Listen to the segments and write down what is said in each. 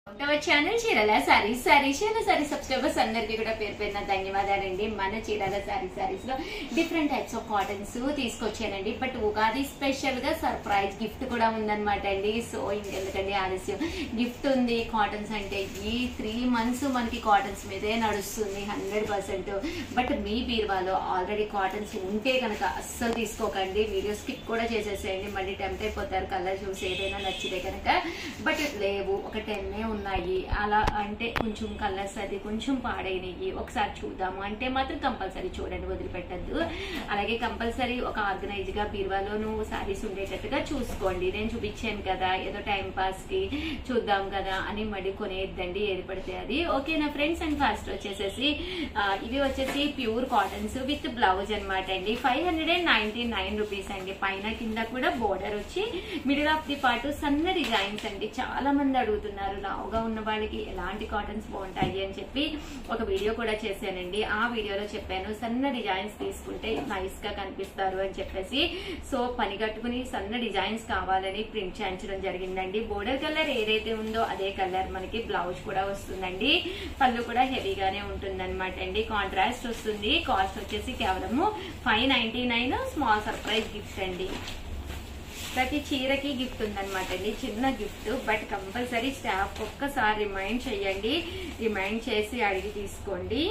మన ఛానల్ చీరల సారీస్ సారీస్ చీరల సారీ సబ్స్క్రైబర్స్ అందరికీ కూడా పేరు పేరున ధన్యవాదాలండి మన చీరల సారీ సారీస్ లో డిఫరెంట్ టైప్స్ ఆఫ్ కాటన్స్ తీసుకొచ్చానండి బట్ ఉగాది స్పెషల్ గా సర్ప్రైజ్ గిఫ్ట్ కూడా ఉందన్నమాట అండి సో ఇంకెందుకండి ఆలస్యం గిఫ్ట్ ఉంది కాటన్స్ అంటే ఈ త్రీ మంత్స్ మనకి కాటన్స్ మీదే నడుస్తుంది హండ్రెడ్ పర్సెంట్ బట్ మీ బీరువాలో ఆల్రెడీ కాటన్స్ ఉంటే కనుక అస్సలు తీసుకోకండి వీడియో స్కిప్ కూడా చేసేసేయండి మళ్ళీ టెంప్ట్ అయిపోతారు కలర్ చూసి ఏదైనా నచ్చితే కనుక బట్ లేవు ఒక టెన్నే ఉన్నాయి అలా అంటే కొంచెం కలర్స్ అది కొంచెం పాడైనవి ఒకసారి చూద్దాము అంటే మాత్రం కంపల్సరీ చూడండి వదిలిపెట్టద్దు అలాగే కంపల్సరీ ఒక ఆర్గనైజ్ గా బీరువాలోను సారీస్ ఉండేటట్టుగా చూసుకోండి నేను చూపించాను కదా ఏదో టైం పాస్ కి చూద్దాం కదా అని మడి కొనేద్దండి ఏది పడితే అది ఓకేనా ఫ్రెండ్స్ అండ్ ఫస్ట్ వచ్చేసేసి ఆ, ఇవి వచ్చేసి ప్యూర్ కాటన్స్ విత్ బ్లౌజ్ అన్నమాట అండి five hundred and ninety nine rupees అండి పైన కింద కూడా బోర్డర్ వచ్చి మిడిల్ ఆఫ్ ది పార్ట్ సన్న డిజైన్స్ అండి చాలా మంది అడుగుతున్నారు లావుగా ఉన్న వాళ్ళకి ఎలాంటి కాటన్స్ బాగుంటాయి అని చెప్పి ఒక వీడియో కూడా చేశానండి ఆ వీడియోలో చెప్పాను సన్న డిజైన్స్ తీసుకుంటే నైస్ గా కనిపిస్తారు అని చెప్పేసి సో పని కట్టుకుని సన్న డిజైన్స్ కావాలని ప్రింట్ చేయించడం జరిగిందండి బోర్డర్ కలర్ ఏదైతే ఉందో అదే కలర్ మనకి బ్లౌజ్ కూడా వస్తుందండి పళ్ళు కూడా హెవీగానే ఉంటుంది అనమాట అండి కాంట్రాస్ట్ వస్తుంది కాస్ట్ వచ్చేసి కేవలము five ninety nine small surprise gift అండి ప్రతి చీరకి గిఫ్ట్ ఉందన్నమాట అండి చిన్న గిఫ్ట్ బట్ కంపల్సరీ స్టాఫ్ ఒక్కసారి రిమైండ్ చేయండి రిమైండ్ చేసి అడిగి తీసుకోండి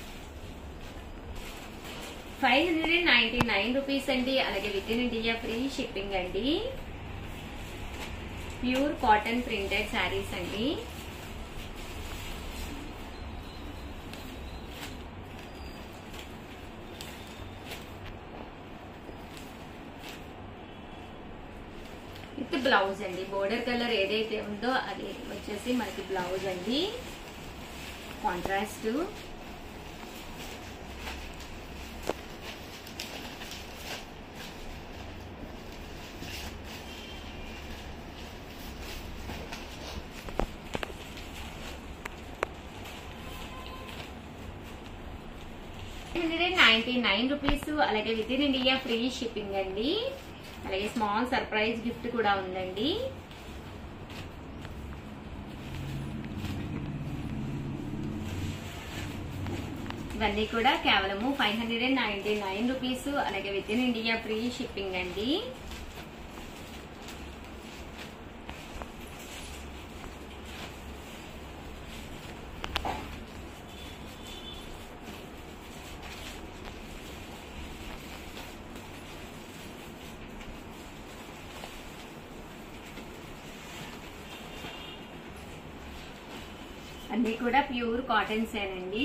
five hundred and ninety nine rupees అండి అలాగే with in India free shipping అండి ప్యూర్ కాటన్ ప్రింటెడ్ శారీస్ అండి విత్ బ్లౌజ్ అండి బోర్డర్ కలర్ ఏదైతే ఉందో అది వచ్చేసి మనకి బ్లౌజ్ అండి contrast hundred and ninety nine rupees అలాగే with in India free shipping అండి అలాగే స్మాల్ సర్ప్రైజ్ గిఫ్ట్ కూడా ఉందండి ఇవన్నీ కూడా కేవలము five hundred and ninety nine rupees అలాగే with in India free shipping అండి అన్ని కూడా ప్యూర్ కాటన్స్ ఏనండి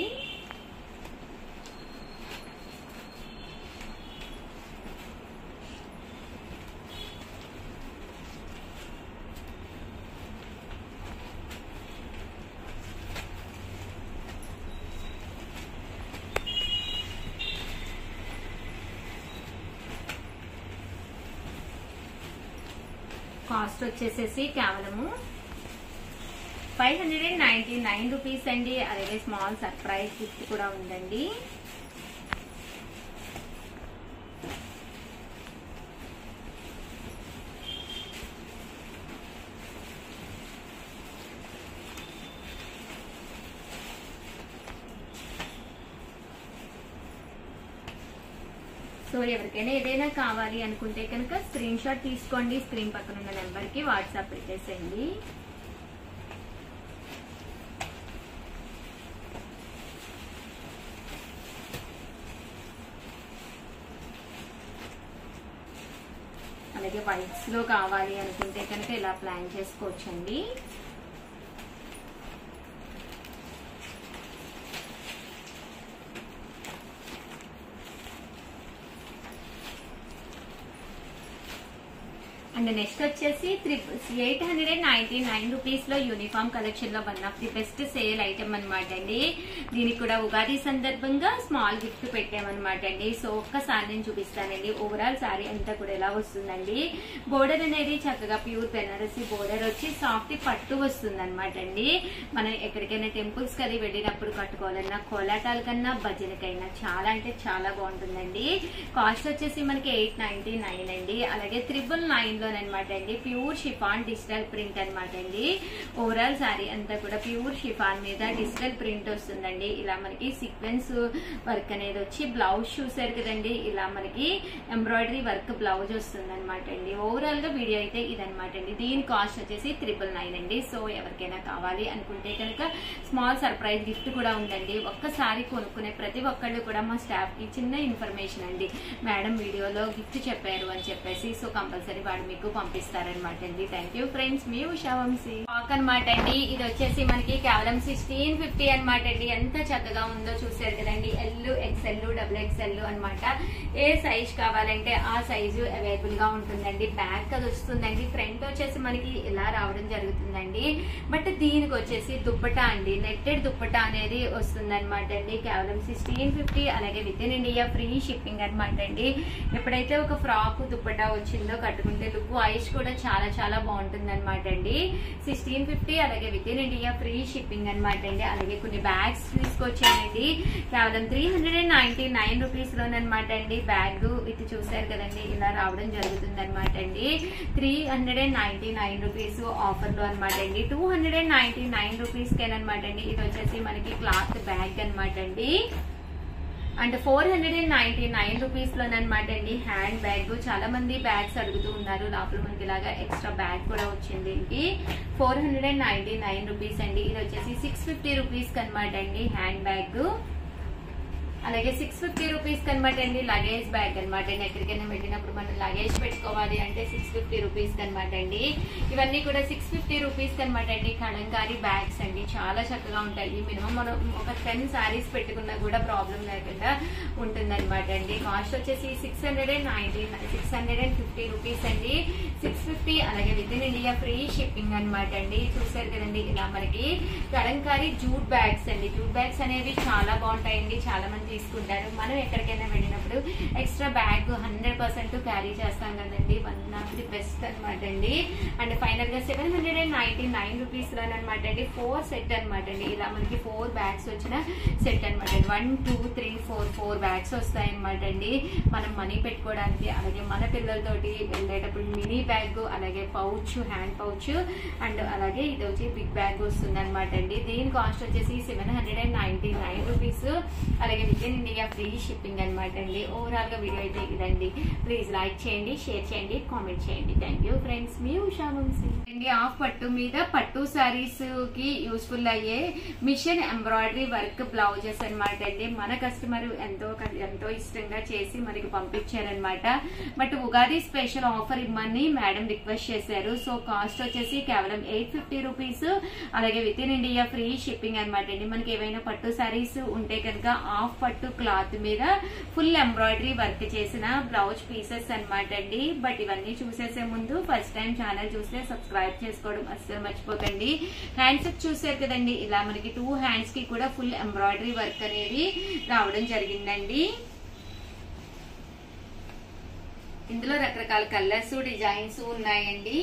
కాస్ట్ వచ్చేసేసి కేవలము five hundred and ninety nine rupees అండి అలాగే స్మాల్ సర్ప్రైజ్ గిఫ్ట్ కూడా ఉందండి సో ఎవరికైనా ఏదైనా కావాలి అనుకుంటే కనుక స్క్రీన్ షాట్ తీసుకోండి స్క్రీన్ పక్కన ఉన్న నెంబర్ కి వాట్సాప్ పెట్టేసేయండి అలాగే వైట్స్ లో కావాలి అనుకుంటే కనుక ఇలా ప్లాన్ చేసుకోవచ్చండి అండ్ నెక్స్ట్ వచ్చేసి triple eight hundred and ninety nine rupees లో యూనిఫామ్ కలెక్షన్ లో one of the best sale item అనమాట అండి దీనికి కూడా ఉగాది సందర్భంగా స్మాల్ గిఫ్ట్ పెట్టామన్నమాట అండి సో ఒక్కసారి నేను చూపిస్తానండి ఓవరాల్ సారీ అంతా కూడా ఎలా వస్తుందండి బోర్డర్ అనేది చక్కగా ప్యూర్ బెనారసీ బోర్డర్ వచ్చి సాఫ్ట్ పట్టు వస్తుంది అనమాట అండి మనం ఎక్కడికైనా టెంపుల్స్ కది వెళ్ళినప్పుడు కట్టుకోవాలన్నా కోలాటాల కన్నా భజనకైనా చాలా అంటే చాలా బాగుంటుందండి కాస్ట్ వచ్చేసి మనకి ఎయిట్ నైన్టీ నైన్ అండి అలాగే త్రిబుల్ నైన్ లోనండి అనమాట అండి ప్యూర్ షిఫాన్ డిజిటల్ ప్రింట్ అనమాట అండి ఓవరాల్ సారీ అంతా కూడా ప్యూర్ షిఫాన్ మీద డిజిటల్ ప్రింట్ వస్తుందండి ఇలా మనకి సీక్వెన్స్ వర్క్ అనేది వచ్చి బ్లౌజ్ చూసారు కదండి ఇలా మనకి ఎంబ్రాయిడరీ వర్క్ బ్లౌజ్ వస్తుంది అనమాట అండి ఓవరాల్ గా వీడియో అయితే ఇదనమాట అండి దీని కాస్ట్ వచ్చేసి త్రిపుల్ నైన్ అండి సో ఎవరికైనా కావాలి అనుకుంటే కనుక స్మాల్ సర్ప్రైజ్ గిఫ్ట్ కూడా ఉందండి ఒక్కసారి కొనుక్కునే ప్రతి ఒక్కళ్ళు కూడా మా స్టాఫ్ కి చిన్న ఇన్ఫర్మేషన్ అండి మేడం వీడియోలో గిఫ్ట్ చెప్పారు అని చెప్పేసి సో కంపల్సరీ వాడు మీకు పంపిస్తారనమాట అండి థ్యాంక్ యూ ఫ్రెండ్స్ మీ ఉషా వంశీ స్టాక్ అనమాట అండి ఇది వచ్చేసి మనకి కేవలం సిక్స్టీన్ ఫిఫ్టీ అనమాట అండి ఎంత చక్కగా ఉందో చూసారు కదండి ఎల్ ఎక్స్ఎల్ డబుల్ ఎక్స్ఎల్ అనమాట ఏ సైజ్ కావాలంటే ఆ సైజు అవైలబుల్ గా ఉంటుందండి బ్యాక్ అది వస్తుందండి ఫ్రంట్ వచ్చేసి మనకి ఇలా రావడం జరుగుతుందండి బట్ దీనికి వచ్చేసి దుప్పటా అండి నెట్టెడ్ దుప్పటా అనేది వస్తుంది అనమాట అండి కేవలం సిక్స్టీన్ ఫిఫ్టీ అలాగే with in India free shipping అనమాట అండి ఎప్పుడైతే ఒక ఫ్రాక్ దుప్పటా వచ్చిందో కట్టుకుంటే లుక్ వాయిస్ కూడా చాలా చాలా బాగుంటుంది అనమాట అండి సిక్స్టీన్ ఫిఫ్టీ అలాగే with in India free shipping అనమాట అండి అలాగే కొన్ని బ్యాగ్స్ తీసుకొచ్చానండి కేవలం three hundred and ninety nine rupees లోనమాట అండి బ్యాగ్ విత్ చూసారు కదండి ఇలా రావడం జరుగుతుంది అనమాట అండి three hundred and ninety nine rupees offer లో అనమాట అండి two hundred and ninety nine rupees కేనమాట అండి ఇది వచ్చేసి మనకి క్లాత్ బ్యాగ్ అనమాట అండి and four hundred and ninety nine rupees లోనమాట అండి హ్యాండ్ బ్యాగ్ చాలా మంది బ్యాగ్స్ అడుగుతూ ఉన్నారు లోపల మనకి ఇలాగా ఎక్స్ట్రా బ్యాగ్ కూడా వచ్చింది దీనికి four hundred and ninety nine rupees అండి ఇది వచ్చేసి సిక్స్ ఫిఫ్టీ రూపీస్ అనమాట అండి హ్యాండ్ బ్యాగ్ అలాగే సిక్స్ ఫిఫ్టీ రూపీస్ అనమాట అండి లగేజ్ బ్యాగ్ అనమాట అండి ఎక్కడికైనా వెళ్ళినప్పుడు మనం లగేజ్ పెట్టుకోవాలి అంటే సిక్స్ ఫిఫ్టీ రూపీస్ అనమాట అండి ఇవన్నీ కూడా సిక్స్ ఫిఫ్టీ రూపీస్ అనమాట అండి కలంకారీ బ్యాగ్స్ అండి చాలా చక్కగా ఉంటాయి మినిమం మనం ఒక టెన్ శారీస్ పెట్టుకున్నా కూడా ప్రాబ్లం లేకుండా ఉంటుందన్నమాట అండి కాస్ట్ వచ్చేసి six hundred and ninety six hundred and fifty rupees అండి సిక్స్ ఫిఫ్టీ అలాగే with in India free shipping అనమాట అండి చూసారు కదండి ఇలా మనకి కలంకారీ జూట్ బ్యాగ్స్ అండి జూట్ బ్యాగ్స్ అనేవి చాలా బాగుంటాయండి చాలా మంది తీసుకుంటారు మనం ఎక్కడికైనా వెళ్ళినప్పుడు extra bag hundred percent carry చేస్తాం కదండి వన్ ఆఫ్ ది బెస్ట్ అనమాట అండి అండ్ ఫైనల్ గా seven hundred and ninety nine rupees లో అనమాట అండి ఫోర్ సెట్ అనమాట అండి ఇలా మనకి ఫోర్ బ్యాగ్స్ వచ్చిన సెట్ అనమాట one two three four four bags వస్తాయి అనమాట అండి మనం మనీ పెట్టుకోవడానికి అలాగే మన పిల్లలతోటి వెళ్ళేటప్పుడు మినీ బ్యాగ్ అలాగే పౌచ్ హ్యాండ్ పౌచ్ అండ్ అలాగే ఇది వచ్చి బిగ్ బ్యాగ్ వస్తుంది అనమాట అండి దీని కాస్ట్ వచ్చేసి seven hundred and ninety nine rupees అలాగే with in India free shipping అనమాట అండి ఓవరాల్ గా వీడియో అయితే ఇదండి ప్లీజ్ లైక్ చేయండి షేర్ చేయండి కామెంట్ చేయండి థ్యాంక్ యూ ఫ్రెండ్స్ మీ ఉషా వంశీ అండి ఆఫ్ పట్టు మీద పట్టు సారీస్ కి యూస్ఫుల్ అయ్యే మిషన్ ఎంబ్రాయిడరీ వర్క్ బ్లౌజెస్ అనమాట అండి మన కస్టమర్ ఎంతో ఎంతో ఇష్టంగా చేసి మనకి పంపించారనమాట బట్ ఉగాది స్పెషల్ ఆఫర్ ఇమ్మని మేడం రిక్వెస్ట్ చేశారు సో కాస్ట్ వచ్చేసి కేవలం ఎయిట్ ఫిఫ్టీ రూపీస్ అలాగే with in India free shipping అనమాట అండి మనకి ఏవైనా పట్టు సారీస్ ఉంటే కనుక ఆఫ్ పట్టు క్లాత్ మీద ఫుల్ ఎంబ్రాయిడరీ వర్క్ చేసిన బ్లౌజ్ పీసెస్ అనమాట అండి బట్ ఇవన్నీ చూసేసే ముందు ఫస్ట్ టైం ఛానల్ చూస్తే సబ్స్క్రైబ్ చేసుకోవడం అస్సలు మర్చిపోకండి హ్యాండ్స్ చూసారు కదండి ఇలా మనకి టూ హ్యాండ్స్ కి కూడా ఫుల్ ఎంబ్రాయిడరీ వర్క్ అనేది రావడం జరిగిందండి ఇందులో రకరకాల కలర్స్ డిజైన్స్ ఉన్నాయండి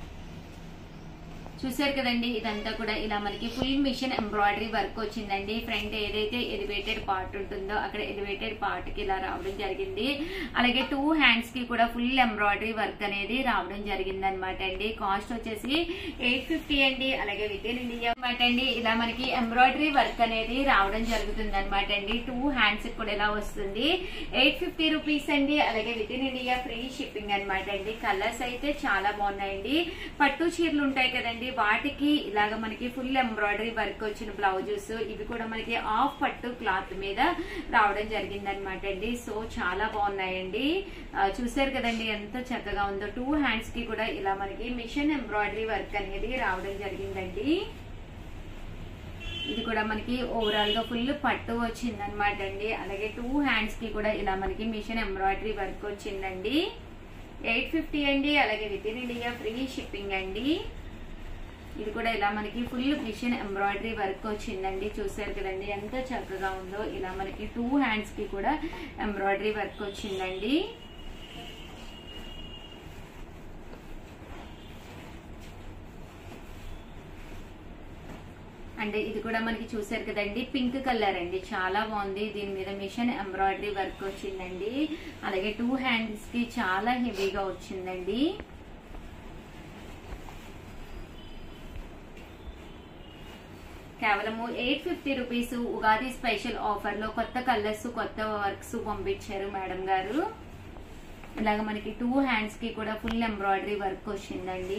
చూసారు కదండి ఇదంతా కూడా ఇలా మనకి ఫుల్ మిషన్ ఎంబ్రాయిడరీ వర్క్ వచ్చిందండి ఫ్రంట్ ఏదైతే ఎలివేటెడ్ పార్ట్ ఉంటుందో అక్కడ ఎలివేటెడ్ పార్ట్ కి ఇలా రావడం జరిగింది అలాగే టూ హ్యాండ్స్ కి కూడా ఫుల్ ఎంబ్రాయిడరీ వర్క్ అనేది రావడం జరిగింది అనమాట అండి కాస్ట్ వచ్చేసి ఎయిట్ ఫిఫ్టీ అండి అలాగే విత్ ఇన్ ఇండియా అనమాట అండి ఇలా మనకి ఎంబ్రాయిడరీ వర్క్ అనేది రావడం జరుగుతుంది అనమాట అండి టూ హ్యాండ్స్ కూడా ఇలా వస్తుంది ఎయిట్ ఫిఫ్టీ రూపీస్ అండి అలాగే with in India free shipping అనమాట అండి కలర్స్ అయితే చాలా బాగున్నాయండి పట్టు చీరలు ఉంటాయి కదండి వాటికి ఇలాగ మనకి ఫుల్ ఎంబ్రాయిడరీ వర్క్ వచ్చిన బ్లౌజెస్ ఇవి కూడా మనకి ఆఫ్ పట్టు క్లాత్ మీద రావడం జరిగింది అనమాట అండి సో చాలా బాగున్నాయండి ఆ, చూసారు కదండి ఎంత చక్కగా ఉందో టూ హ్యాండ్స్ కి కూడా ఇలా మనకి మిషన్ ఎంబ్రాయిడరీ వర్క్ అనేది రావడం జరిగిందండి ఇది కూడా మనకి ఓవరాల్ గా ఫుల్ పట్టు వచ్చింది అనమాట అండి అలాగే టూ హ్యాండ్స్ కి కూడా ఇలా మనకి మిషన్ ఎంబ్రాయిడరీ వర్క్ వచ్చిందండి ఎయిట్ ఫిఫ్టీ అండి అలాగే with in India free shipping అండి ఇది కూడా ఇలా మనకి ఫుల్ మిషన్ ఎంబ్రాయిడరీ వర్క్ వచ్చిందండి చూసారు కదండి ఎంత చక్కగా ఉందో ఇలా మనకి టూ హ్యాండ్స్ కి కూడా ఎంబ్రాయిడరీ వర్క్ వచ్చిందండి అండ్ ఇది కూడా మనకి చూసారు కదండి పింక్ కలర్ అండి చాలా బాగుంది దీని మీద మిషన్ ఎంబ్రాయిడరీ వర్క్ వచ్చిందండి అలాగే టూ హ్యాండ్స్ కి చాలా హెవీగా వచ్చిందండి కేవలము eight fifty rupees Ugadi special offer లో కొత్త కలర్స్ కొత్త వర్క్స్ పంపించారు మేడం గారు ఇలాగ మనకి టూ హ్యాండ్స్ కి కూడా ఫుల్ ఎంబ్రాయిడరీ వర్క్ వచ్చిందండి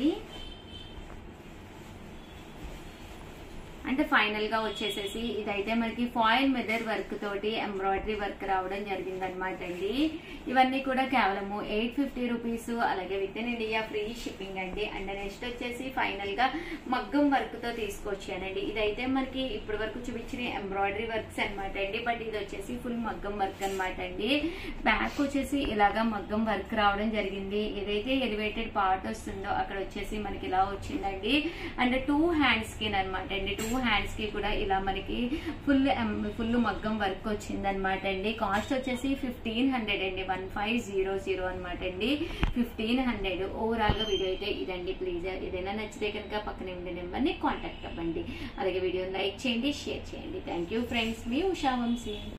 అంటే ఫైనల్ గా వచ్చేసేసి ఇదైతే మనకి ఫాయిల్ మెదర్ వర్క్ తోటి ఎంబ్రాయిడరీ వర్క్ రావడం జరిగింది అనమాట అండి ఇవన్నీ కూడా కేవలము ఎయిట్ ఫిఫ్టీ రూపీస్ అలాగే with in India free shipping అండి అండ్ నెక్స్ట్ వచ్చేసి ఫైనల్ గా మగ్గం వర్క్ తో తీసుకొచ్చానండి ఇదైతే మనకి ఇప్పటి వరకు చూపించిన ఎంబ్రాయిడరీ వర్క్స్ అనమాట అండి బట్ ఇది వచ్చేసి ఫుల్ మగ్గం వర్క్ అనమాట అండి బ్యాక్ వచ్చేసి ఇలాగా మగ్గం వర్క్ రావడం జరిగింది ఏదైతే ఎలివేటెడ్ పార్ట్ వస్తుందో అక్కడ వచ్చేసి మనకి ఇలా వచ్చిందండి అండ్ టూ హ్యాండ్స్ కి అనమాట అండి టూ హ్యాండ్స్ కి కూడా ఇలా మనకి ఫుల్ ఫుల్ మగ్గం వర్క్ వచ్చింది అనమాట అండి కాస్ట్ వచ్చేసి ఫిఫ్టీన్ హండ్రెడ్ అండి వన్ ఫైవ్ జీరో జీరో అనమాట అండి ఫిఫ్టీన్ హండ్రెడ్ ఓవరాల్ గా వీడియో అయితే ఇదండి ప్లీజ్ ఏదైనా నచ్చితే కనుక పక్కనే ఉండే నెంబర్ని కాంటాక్ట్ అవ్వండి అలాగే వీడియోని లైక్ చేయండి షేర్ చేయండి థ్యాంక్ యూ ఫ్రెండ్స్ మీ ఉషా వంశీ